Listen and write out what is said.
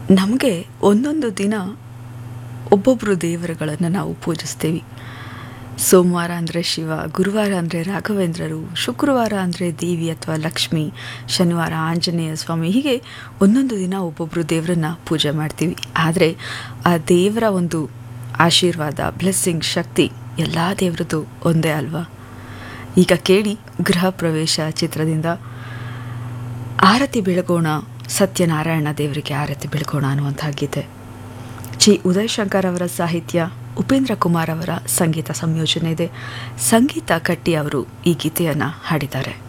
ನಮಗೆ ಒಂದೊಂದು ದಿನ ಒಬ್ಬೊಬ್ಬರು ದೇವರುಗಳನ್ನು ನಾವು ಪೂಜಿಸ್ತೀವಿ ಸೋಮವಾರ ಅಂದರೆ ಶಿವ ಗುರುವಾರ ಅಂದರೆ ರಾಘವೇಂದ್ರರು ಶುಕ್ರವಾರ ಅಂದರೆ ದೇವಿ ಅಥವಾ ಲಕ್ಷ್ಮಿ ಶನಿವಾರ ಆಂಜನೇಯ ಸ್ವಾಮಿ ಹೀಗೆ ಒಂದೊಂದು ದಿನ ಒಬ್ಬೊಬ್ಬರು ದೇವರನ್ನ ಪೂಜೆ ಮಾಡ್ತೀವಿ ಆದರೆ ಆ ದೇವರ ಒಂದು ಆಶೀರ್ವಾದ ಬ್ಲೆಸ್ಸಿಂಗ್ ಶಕ್ತಿ ಎಲ್ಲ ದೇವರದ್ದು ಒಂದೇ ಅಲ್ವಾ ಈಗ ಕೇಳಿ ಗೃಹ ಪ್ರವೇಶ ಚಿತ್ರದಿಂದ ಆರತಿ ಬೆಳಗೋಣ ಸತ್ಯನಾರಾಯಣ ದೇವರಿಗೆ ಆರತಿ ಬೆಳಗೋಣ ಅನ್ನುವಂಥ ಗೀತೆ ಜಿ ಉದಯ್ ಶಂಕರ್ ಅವರ ಸಾಹಿತ್ಯ ಉಪೇಂದ್ರ ಕುಮಾರ್ ಅವರ ಸಂಗೀತ ಸಂಯೋಜನೆ ಇದೆ ಸಂಗೀತ ಕಟ್ಟಿ ಅವರು ಈ ಗೀತೆಯನ್ನು ಹಾಡಿದ್ದಾರೆ